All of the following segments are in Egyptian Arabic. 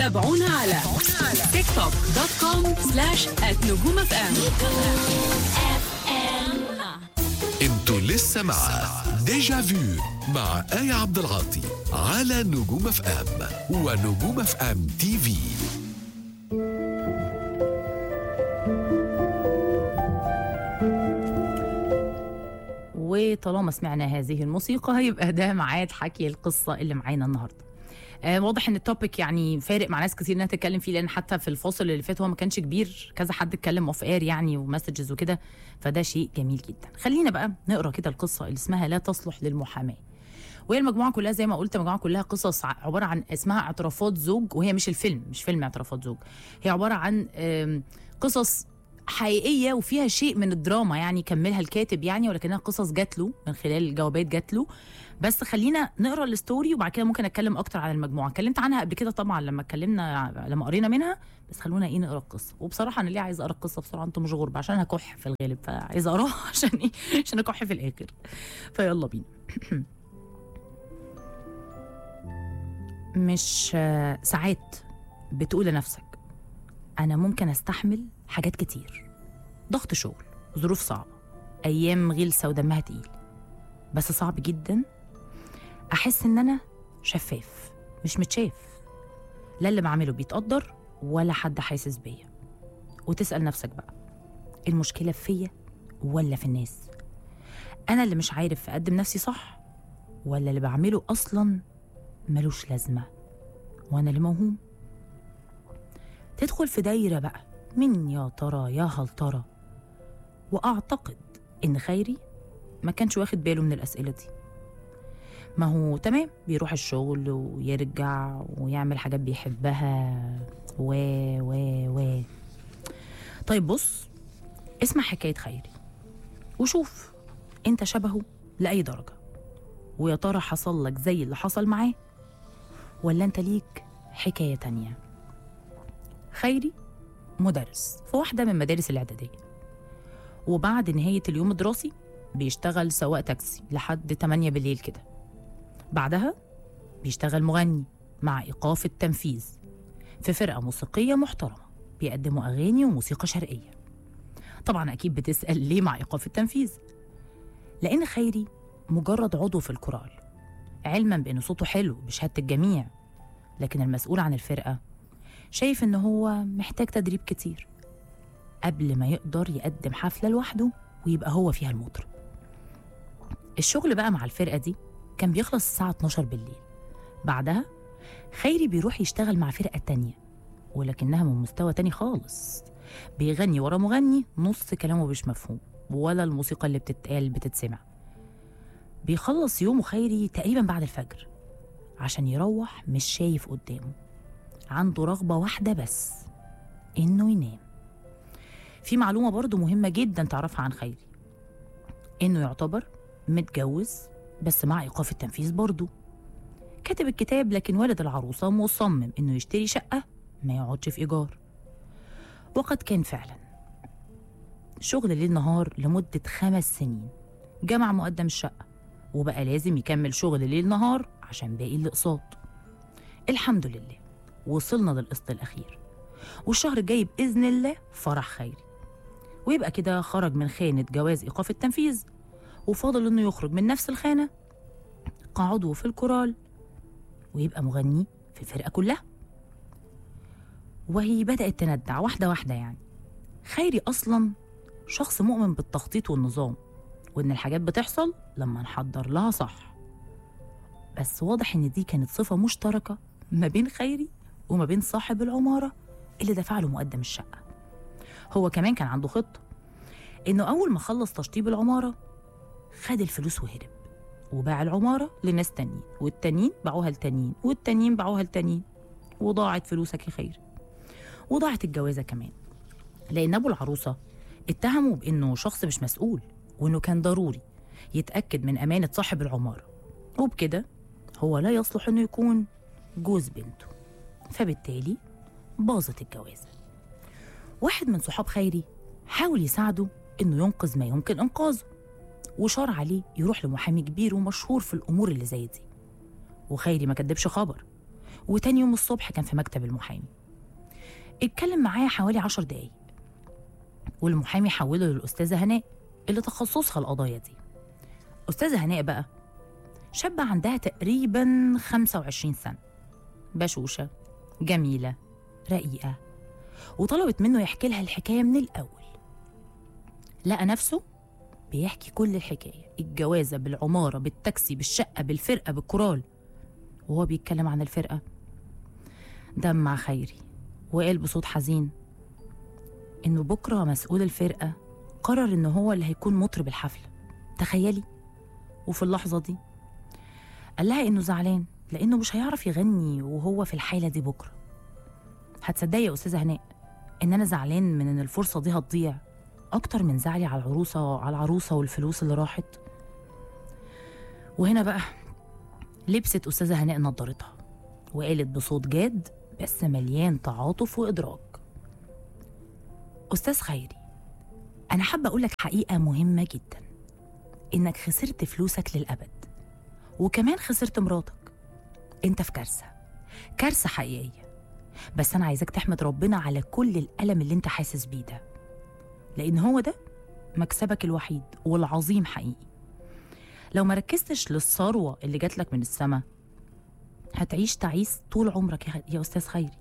تابعونا على تيك توك دوت كوم سلاش نجوم اف ام انتوا لسه مع ديجا فيو مع آية عبد العاطي على نجوم اف ام ونجوم اف ام تي في وطالما سمعنا هذه الموسيقى هيبقى ده ميعاد حكي القصه اللي معانا النهارده آه واضح ان التوبيك يعني فارق مع ناس كتير انها تتكلم فيه لان حتى في الفاصل اللي فات هو ما كانش كبير كذا حد اتكلم اوف اير يعني ومسجز وكده فده شيء جميل جدا خلينا بقى نقرا كده القصه اللي اسمها لا تصلح للمحاماه وهي المجموعه كلها زي ما قلت مجموعه كلها قصص ع- عباره عن اسمها اعترافات زوج وهي مش الفيلم مش فيلم اعترافات زوج هي عباره عن آم، قصص حقيقيه وفيها شيء من الدراما يعني كملها الكاتب يعني ولكنها قصص جات له من خلال الجوابات جات له بس خلينا نقرا الستوري وبعد كده ممكن اتكلم اكتر عن المجموعه اتكلمت عنها قبل كده طبعا لما اتكلمنا لما قرينا منها بس خلونا ايه نقرا القصه وبصراحه انا ليه عايز اقرا القصه بسرعه انتم مش غرب عشان هكح في الغالب فعايز اقراها عشان ايه عشان اكح في الاخر فيلا بينا مش آه، ساعات بتقول لنفسك انا ممكن استحمل حاجات كتير ضغط شغل ظروف صعبه ايام غلسه ودمها تقيل بس صعب جدا احس ان انا شفاف مش متشاف لا اللي بعمله بيتقدر ولا حد حاسس بيا وتسال نفسك بقى المشكله فيا ولا في الناس انا اللي مش عارف اقدم نفسي صح ولا اللي بعمله اصلا ملوش لازمه وانا اللي موهوم تدخل في دايره بقى من يا ترى يا هل ترى واعتقد ان خيري ما كانش واخد باله من الاسئله دي ما هو تمام بيروح الشغل ويرجع ويعمل حاجات بيحبها و و و طيب بص اسمع حكايه خيري وشوف انت شبهه لاي درجه ويا ترى حصل لك زي اللي حصل معاه ولا انت ليك حكايه تانيه خيري مدرس في واحده من مدارس الاعداديه وبعد نهايه اليوم الدراسي بيشتغل سواق تاكسي لحد 8 بالليل كده بعدها بيشتغل مغني مع إيقاف التنفيذ في فرقة موسيقية محترمة بيقدموا أغاني وموسيقى شرقية طبعا أكيد بتسأل ليه مع إيقاف التنفيذ لأن خيري مجرد عضو في الكورال علما بأن صوته حلو بشهادة الجميع لكن المسؤول عن الفرقة شايف إن هو محتاج تدريب كتير قبل ما يقدر يقدم حفلة لوحده ويبقى هو فيها المطرب الشغل بقى مع الفرقة دي كان بيخلص الساعة 12 بالليل بعدها خيري بيروح يشتغل مع فرقة تانية ولكنها من مستوى تاني خالص بيغني ورا مغني نص كلامه مش مفهوم ولا الموسيقى اللي بتتقال بتتسمع بيخلص يومه خيري تقريبا بعد الفجر عشان يروح مش شايف قدامه عنده رغبة واحدة بس إنه ينام في معلومة برضو مهمة جدا تعرفها عن خيري إنه يعتبر متجوز بس مع إيقاف التنفيذ برضو كاتب الكتاب لكن والد العروسة مصمم إنه يشتري شقة ما يقعدش في إيجار وقد كان فعلا شغل ليل نهار لمدة خمس سنين جمع مقدم الشقة وبقى لازم يكمل شغل ليل نهار عشان باقي الأقساط الحمد لله وصلنا للقسط الأخير والشهر الجاي بإذن الله فرح خيري ويبقى كده خرج من خانة جواز إيقاف التنفيذ وفاضل إنه يخرج من نفس الخانة كعضو في الكورال ويبقى مغني في الفرقة كلها وهي بدأت تندع واحدة واحدة يعني خيري أصلا شخص مؤمن بالتخطيط والنظام وإن الحاجات بتحصل لما نحضر لها صح بس واضح إن دي كانت صفة مشتركة ما بين خيري وما بين صاحب العمارة اللي دفع له مقدم الشقة هو كمان كان عنده خطة إنه أول ما خلص تشطيب العمارة خد الفلوس وهرب وباع العمارة لناس تانيين والتانيين باعوها لتانيين والتانيين باعوها لتانيين وضاعت فلوسك يا خير وضاعت الجوازة كمان لأن أبو العروسة اتهموا بإنه شخص مش مسؤول وإنه كان ضروري يتأكد من أمانة صاحب العمارة وبكده هو لا يصلح إنه يكون جوز بنته فبالتالي باظت الجوازة واحد من صحاب خيري حاول يساعده إنه ينقذ ما يمكن إنقاذه وشار عليه يروح لمحامي كبير ومشهور في الأمور اللي زي دي وخيري ما كدبش خبر وتاني يوم الصبح كان في مكتب المحامي اتكلم معايا حوالي عشر دقايق والمحامي حوله للأستاذة هناء اللي تخصصها القضايا دي أستاذة هناء بقى شابة عندها تقريبا 25 سنة بشوشة جميلة رقيقة وطلبت منه يحكي لها الحكاية من الأول لقى نفسه بيحكي كل الحكاية الجوازة بالعمارة بالتاكسي بالشقة بالفرقة بالكورال وهو بيتكلم عن الفرقة دمع خيري وقال بصوت حزين إنه بكرة مسؤول الفرقة قرر إنه هو اللي هيكون مطرب الحفلة تخيلي وفي اللحظة دي قال لها إنه زعلان لأنه مش هيعرف يغني وهو في الحالة دي بكرة هتصدقي يا أستاذة هناء إن أنا زعلان من إن الفرصة دي هتضيع أكتر من زعلي على العروسة على العروسة والفلوس اللي راحت وهنا بقى لبست أستاذة هناء نضارتها وقالت بصوت جاد بس مليان تعاطف وإدراك أستاذ خيري أنا حابة أقول لك حقيقة مهمة جدا إنك خسرت فلوسك للأبد وكمان خسرت مراتك أنت في كارثة كارثة حقيقية بس أنا عايزاك تحمد ربنا على كل الألم اللي أنت حاسس بيه ده لأن هو ده مكسبك الوحيد والعظيم حقيقي لو ما ركزتش للثروة اللي جاتلك من السما هتعيش تعيس طول عمرك يا, يا أستاذ خيري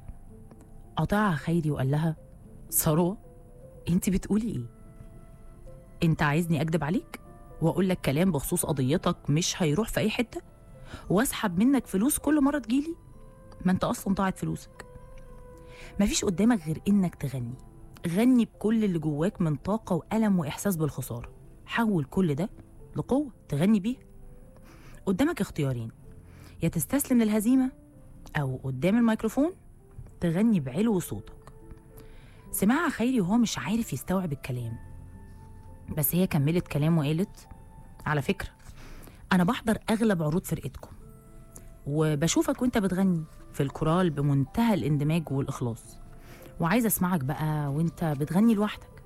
قطعها خيري وقال لها ثروة انت بتقولي ايه انت عايزني اكدب عليك واقول لك كلام بخصوص قضيتك مش هيروح في اي حته واسحب منك فلوس كل مره تجيلي ما انت اصلا ضاعت فلوسك مفيش قدامك غير انك تغني غني بكل اللي جواك من طاقه والم واحساس بالخساره حول كل ده لقوه تغني بيها قدامك اختيارين يا تستسلم للهزيمه او قدام الميكروفون تغني بعلو صوتك سمعها خيري وهو مش عارف يستوعب الكلام بس هي كملت كلام وقالت على فكرة أنا بحضر أغلب عروض فرقتكم وبشوفك وانت بتغني في الكورال بمنتهى الاندماج والإخلاص وعايزة أسمعك بقى وانت بتغني لوحدك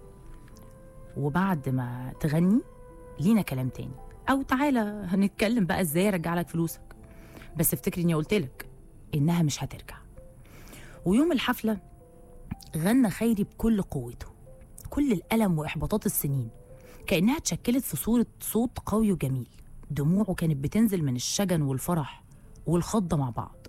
وبعد ما تغني لينا كلام تاني أو تعالى هنتكلم بقى ازاي أرجع لك فلوسك بس افتكري إني قلتلك إنها مش هترجع ويوم الحفلة غنى خيري بكل قوته كل الألم وإحباطات السنين كأنها اتشكلت في صورة صوت قوي وجميل دموعه كانت بتنزل من الشجن والفرح والخضة مع بعض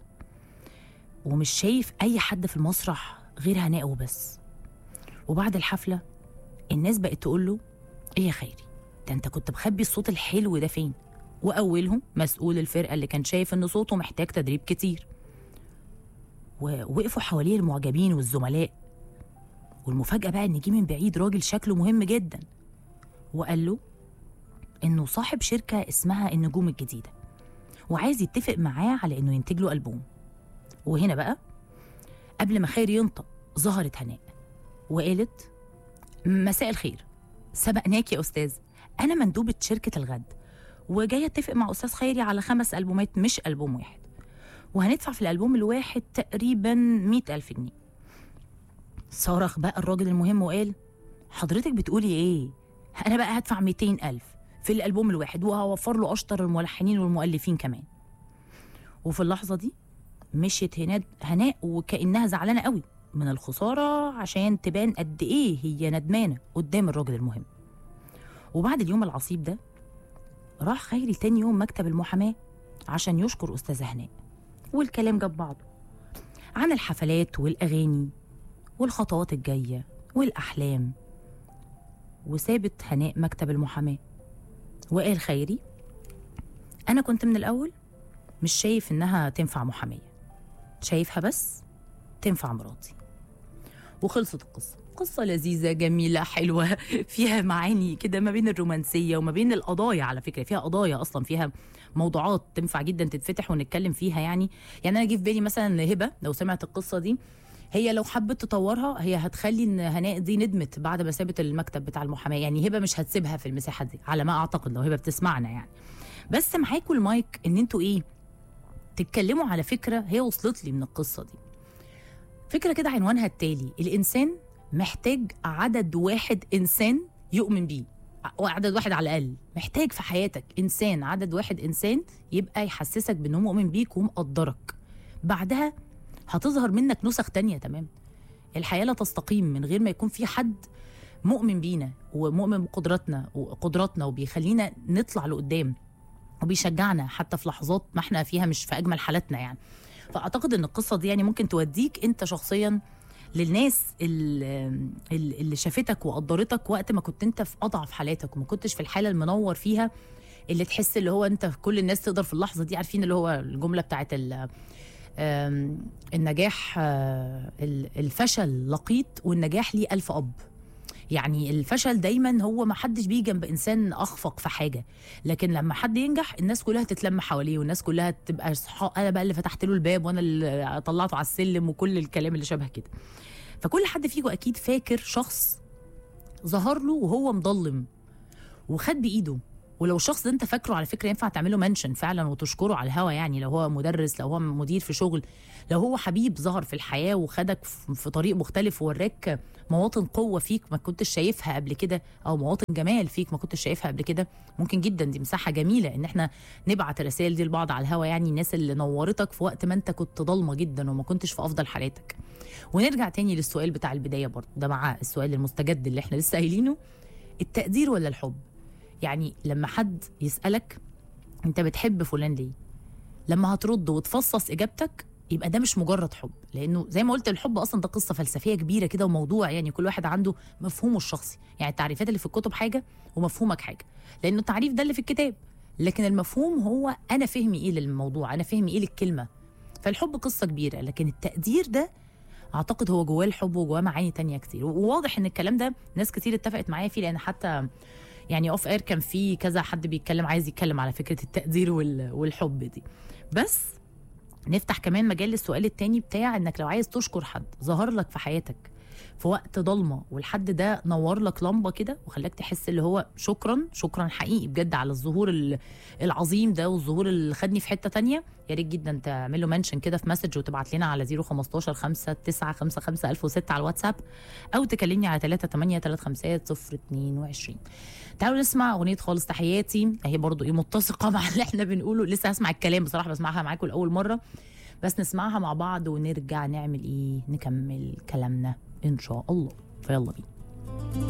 ومش شايف أي حد في المسرح غير هناء وبس وبعد الحفلة الناس بقت تقول له إيه يا خيري ده أنت كنت مخبي الصوت الحلو ده فين وأولهم مسؤول الفرقة اللي كان شايف إن صوته محتاج تدريب كتير ووقفوا حواليه المعجبين والزملاء والمفاجأة بقى إن جه من بعيد راجل شكله مهم جدا وقال له إنه صاحب شركة اسمها النجوم الجديدة وعايز يتفق معاه على إنه ينتج له ألبوم وهنا بقى قبل ما خير ينطق ظهرت هناء وقالت مساء الخير سبقناك يا أستاذ أنا مندوبة شركة الغد وجاية أتفق مع أستاذ خيري على خمس ألبومات مش ألبوم واحد وهندفع في الألبوم الواحد تقريبا مئة ألف جنيه صرخ بقى الراجل المهم وقال حضرتك بتقولي ايه انا بقى هدفع 200 الف في الالبوم الواحد وهوفر له اشطر الملحنين والمؤلفين كمان وفي اللحظه دي مشيت هناء هناء وكانها زعلانه قوي من الخساره عشان تبان قد ايه هي ندمانه قدام الراجل المهم وبعد اليوم العصيب ده راح خيري تاني يوم مكتب المحاماه عشان يشكر استاذه هناء والكلام جاب بعضه عن الحفلات والاغاني والخطوات الجاية والأحلام وسابت هناء مكتب المحاماة وقال خيري أنا كنت من الأول مش شايف إنها تنفع محامية شايفها بس تنفع مراتي وخلصت القصة قصة لذيذة جميلة حلوة فيها معاني كده ما بين الرومانسية وما بين القضايا على فكرة فيها قضايا أصلا فيها موضوعات تنفع جدا تتفتح ونتكلم فيها يعني يعني أنا جه في بالي مثلا هبة لو سمعت القصة دي هي لو حبت تطورها هي هتخلي ان هناء دي ندمت بعد ما سابت المكتب بتاع المحاماه يعني هبه مش هتسيبها في المساحه دي على ما اعتقد لو هبه بتسمعنا يعني بس معاكم المايك ان انتوا ايه تتكلموا على فكره هي وصلت لي من القصه دي فكره كده عنوانها التالي الانسان محتاج عدد واحد انسان يؤمن بيه عدد واحد على الاقل محتاج في حياتك انسان عدد واحد انسان يبقى يحسسك بانه مؤمن بيك ومقدرك بعدها هتظهر منك نسخ تانية تمام الحياه لا تستقيم من غير ما يكون في حد مؤمن بينا ومؤمن بقدراتنا وقدراتنا وبيخلينا نطلع لقدام وبيشجعنا حتى في لحظات ما احنا فيها مش في اجمل حالاتنا يعني فاعتقد ان القصه دي يعني ممكن توديك انت شخصيا للناس ال- ال- اللي شافتك وقدرتك وقت ما كنت انت في اضعف حالاتك وما كنتش في الحاله المنور فيها اللي تحس اللي هو انت كل الناس تقدر في اللحظه دي عارفين اللي هو الجمله بتاعت ال- آم، النجاح آه، ال- الفشل لقيط والنجاح ليه ألف أب يعني الفشل دايما هو ما حدش بيجي جنب انسان اخفق في حاجه لكن لما حد ينجح الناس كلها تتلم حواليه والناس كلها تبقى صحاب انا بقى اللي فتحت له الباب وانا اللي طلعته على السلم وكل الكلام اللي شبه كده فكل حد فيكم اكيد فاكر شخص ظهر له وهو مضلم وخد بايده ولو الشخص ده انت فاكره على فكره ينفع تعمله منشن فعلا وتشكره على الهوا يعني لو هو مدرس لو هو مدير في شغل لو هو حبيب ظهر في الحياه وخدك في في طريق مختلف ووراك مواطن قوه فيك ما كنتش شايفها قبل كده او مواطن جمال فيك ما كنتش شايفها قبل كده ممكن جدا دي مساحه جميله ان احنا نبعت الرسائل دي لبعض على الهوا يعني الناس اللي نورتك في وقت ما انت كنت ضلمه جدا وما كنتش في افضل حالاتك ونرجع تاني للسؤال بتاع البدايه برضه ده مع السؤال المستجد اللي احنا لسه قايلينه التقدير ولا الحب يعني لما حد يسالك انت بتحب فلان ليه لما هترد وتفصص اجابتك يبقى ده مش مجرد حب لانه زي ما قلت الحب اصلا ده قصه فلسفيه كبيره كده وموضوع يعني كل واحد عنده مفهومه الشخصي يعني التعريفات اللي في الكتب حاجه ومفهومك حاجه لانه التعريف ده اللي في الكتاب لكن المفهوم هو انا فهمي ايه للموضوع انا فهمي ايه للكلمه فالحب قصه كبيره لكن التقدير ده اعتقد هو جواه الحب وجواه معاني تانية كتير وواضح ان الكلام ده ناس كتير اتفقت معايا فيه لان حتى يعني اوف اير كان في كذا حد بيتكلم عايز يتكلم على فكره التقدير وال- والحب دي بس نفتح كمان مجال للسؤال التاني بتاع انك لو عايز تشكر حد ظهر لك في حياتك في وقت ضلمه والحد ده نور لك لمبه كده وخلاك تحس اللي هو شكرا شكرا حقيقي بجد على الظهور ال- العظيم ده والظهور اللي خدني في حته تانية يا ريت جدا تعمل له منشن كده في مسج وتبعت لنا على 015 5 9 5 5 1006 على الواتساب او تكلمني على 3 8 3 5 0 22 تعالوا نسمع اغنيه خالص تحياتي اهي برضو ايه متسقه مع اللي احنا بنقوله لسه هسمع الكلام بصراحه بسمعها معاكم لاول مره بس نسمعها مع بعض ونرجع نعمل ايه نكمل كلامنا ان شاء الله فيلا بينا